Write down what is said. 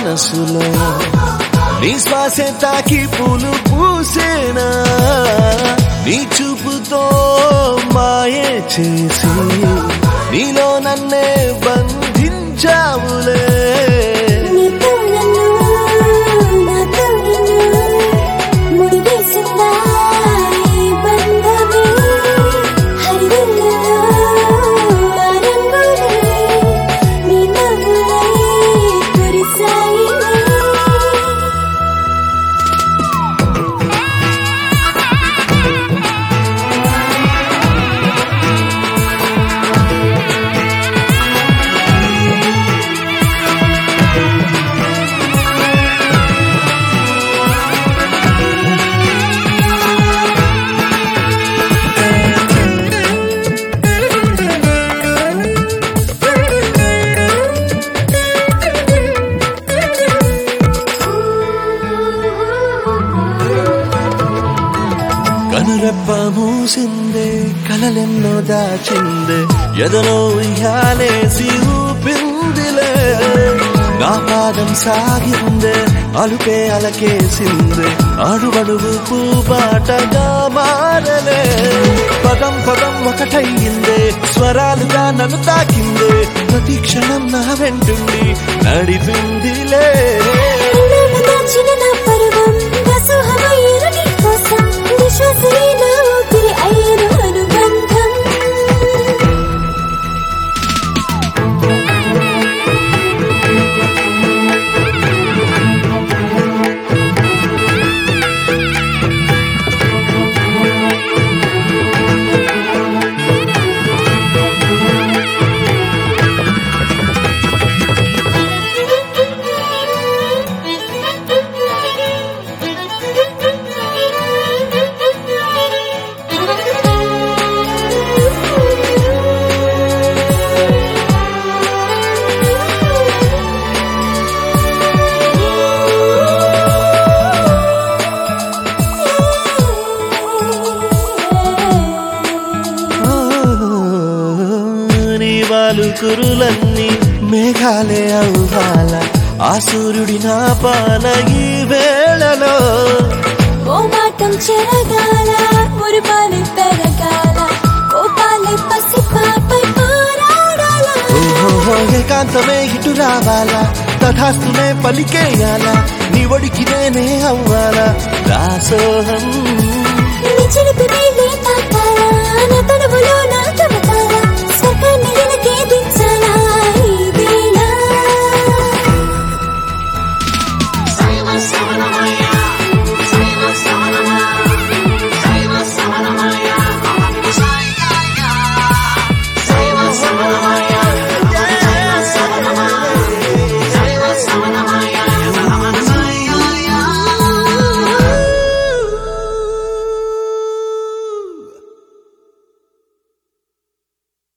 మనసులో నీ శ్వాసే తాకి పూలు పూసేనా నీ చూపుతో మాయే చేసి నీలో నన్నే బంధించావులే నీతో నన్ను నాతో నిన్ను ముడివేసిందా ఈ బంధమే హరివిల్లులో ఆ రంగులే నీ నవ్వులై కురిసాయిలే కనురెప్ప మూసిందే కలలెన్నో దాచిందే ఎదలో ఉయ్యాలేసి ఊపిందిలే నా పాదం సాగిందే అలుపే అలకేసిందే అడుగడుగు పూబాటగా మారలే పదం పదం ఒకటయ్యిందే స్వరాలుగా నన్ను తాకిందే ప్రతి క్షణం నా వెంటుండి నడిపిందిలే ప్రేమ దాచిన నా పర్వం రసోహమయ్యేను నీ కోసం విశ్వాసమే నా ఊపిరి అయ్యేను అనుబంధం ఓ, నీ వాలు కురులన్నీ మేఘాలే అవ్వాల ఆ సూర్యుడి నా పాల ఈ వేళలో ఓ మాటం చెరగాల మురిపాలి పెరగాల కోపాలి పసి పాపై పారాడాల ఓహో ఏకాంతమే ఇటు రావాలా తథాస్తునే పలికేయాలా నీ ఒడికి నేనే అవ్వాలా దాసోహం